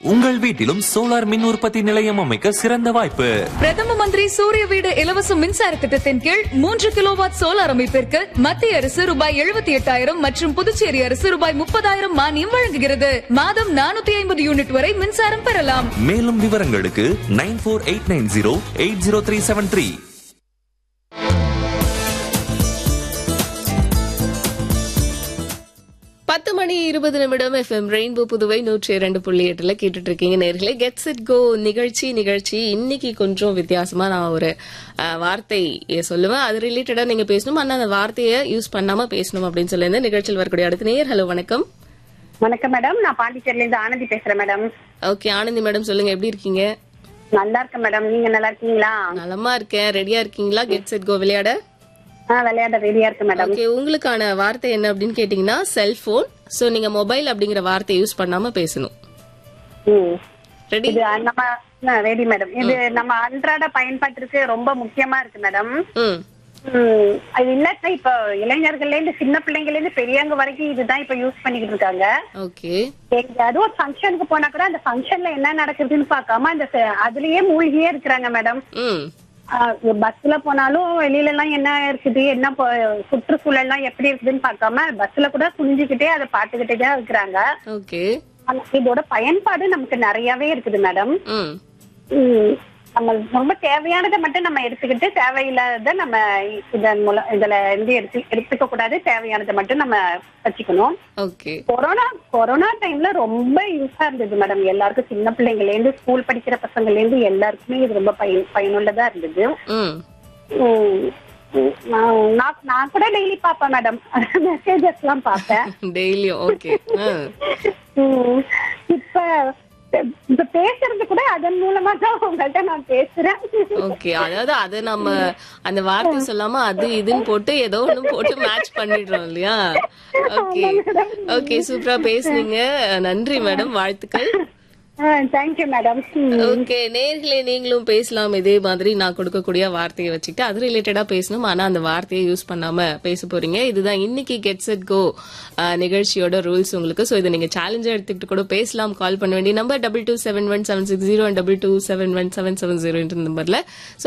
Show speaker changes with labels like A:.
A: உங்கள் வீட்டிலும் சோலார் மின் உற்பத்தி நிலையம் அமைக்க சிறந்த வாய்ப்பு
B: பிரதம மந்திரி சூரிய வீடு இலவச மின்சார திட்டத்தின் கீழ் மூன்று கிலோவாட் சோலார் அமைப்பிற்கு மத்திய அரசு ரூபாய் எழுபத்தி எட்டாயிரம் மற்றும் புதுச்சேரி அரசு ரூபாய் முப்பதாயிரம் மானியம் வழங்குகிறது மாதம் நானூத்தி ஐம்பது யூனிட் வரை மின்சாரம் பெறலாம்
A: மேலும் விவரங்களுக்கு nine four eight nine zero eight zero three seven three
C: பத்து மணி இருபது நிமிடம் எஃப்எம் ரெயின்போ புதுவை நூற்றி இரண்டு புள்ளி எட்டுல கேட்டுட்டு இருக்கீங்க நேர்களே கெட் செட் கோ நிகழ்ச்சி நிகழ்ச்சி இன்னைக்கு கொஞ்சம் வித்தியாசமா நான் ஒரு அஹ், வார்த்தை சொல்லுவேன் அது ரிலேட்டடா நீங்க பேசணும் ஆனா அந்த வார்த்தையை யூஸ் பண்ணாம பேசணும் அப்படின்னு சொல்லி நிகழ்ச்சியில் வரக்கூடிய அடுத்த நேர் ஹலோ வணக்கம்
D: வணக்கம் மேடம் நான் பாண்டிச்சேரில இருந்து ஆனந்தி பேசுறேன் மேடம்
C: ஓகே ஆனந்தி மேடம் சொல்லுங்க எப்படி இருக்கீங்க
D: நல்லா இருக்கேன் மேடம் நீங்க நல்லா இருக்கீங்களா
C: நலமா இருக்கேன் ரெடியா இருக்கீங்களா கெட் செட் கோ விளையாட
D: ஆ விளையாட ரெடியா இருக்கு மேடம்
C: ஓகே உங்களுக்கான வார்த்தை என்ன அப்படின்னு கேட்டீங்கன்னா செல்போன் சோ நீங்க மொபைல் அப்படிங்கிற வார்த்தையை யூஸ் பண்ணாம பேசணும்
D: ம்.
C: ரெடி
D: இது நம்ம ரெடி மேடம் இது நம்ம அன்றாட பயன்பாட்டிற்கு ரொம்ப முக்கியமா இருக்கு மேடம்
C: ம்
D: ம், அது இல்லாட்டா இப்ப இளைஞர்கள்ல இருந்து சின்ன பிள்ளைங்கள்ல இருந்து பெரியவங்க வரைக்கும் இதுதான் இப்ப யூஸ் பண்ணிக்கிட்டு இருக்காங்க
C: ஓகே
D: எங்கேயாவது ஒரு ஃபங்க்ஷனுக்கு போனா கூட அந்த ஃபங்க்ஷன்ல என்ன நடக்குதுன்னு பார்க்காம அந்த செ- அதுலயே மூழ்கியே இருக்கிறாங்க மேடம்
C: ம்
D: பஸ்ல போனாலும் வெளியில எல்லாம் என்ன இருக்குது என்ன போ- சுற்றுச்சூழல் எல்லாம் எப்படி இருக்குதுன்னு பார்க்காம பஸ்ல கூட குனிஞ்சுக்கிட்டே அதை பார்த்துக்கிட்டே தான் இருக்கிறாங்க
C: ஓகே
D: ஆனா இதோட பயன்பாடு நமக்கு நிறையவே இருக்குது மேடம்
C: ம்
D: உம் நம்ம ரொம்ப தேவையானதை மட்டும் நம்ம எடுத்துக்கிட்டு தேவையில்லாத நம்ம இதன் மூலம் இதுல இருந்து எடுத்து எடுத்துக்க கூடாது தேவையானதை மட்டும் நம்ம வச்சுக்கணும்
C: ஓகே
D: கொரோனா கொரோனா டைம்ல ரொம்ப யூஸா இருந்தது மேடம் எல்லாருக்கும் சின்ன பிள்ளைங்கள்ல இருந்து ஸ்கூல் படிக்கிற பசங்கள்ல இருந்து எல்லாருக்குமே இது ரொம்ப பயன் பயனுள்ளதா இருந்தது
C: ம்
D: உம் உம் நான் நான் நான் கூட டெய்லி பாப்பேன் மேடம் மெசேஜஸ் எல்லாம் பார்ப்பேன்
C: டெய்லியும் ஓகே
D: உம் இப்ப இப்ப பேசுறது கூட அதன் மூலமா தான் உங்கள்ட்ட நான் பேசுறேன்
C: ஓகே அதாவது அது நம்ம அந்த வார்த்தை சொல்லாம அது இதுன்னு போட்டு ஏதோ ஒண்ணு போட்டு மேட்ச் பண்ணிடுறோம் இல்லையா ஓகே ஓகே சூப்பரா பேசுனீங்க நன்றி மேடம் வாழ்த்துக்கள்
D: தேங்க்யூ மேடம்
C: ஓகே நேர்களே நீங்களும் பேசலாம் இதே மாதிரி நான் கொடுக்கக்கூடிய வார்த்தையை வச்சுக்கிட்டு அது ரிலேட்டடா பேசணும் ஆனா அந்த வார்த்தையை யூஸ் பண்ணாம பேச போறீங்க இதுதான் இன்னைக்கு கெட் செட் கோ நிகழ்ச்சியோட ரூல்ஸ் உங்களுக்கு சோ இதை நீங்க சேலஞ்சா எடுத்துக்கிட்டு கூட பேசலாம் கால் பண்ண வேண்டிய number double two seven one seven six zero double two seven one seven seven zero நம்பர்ல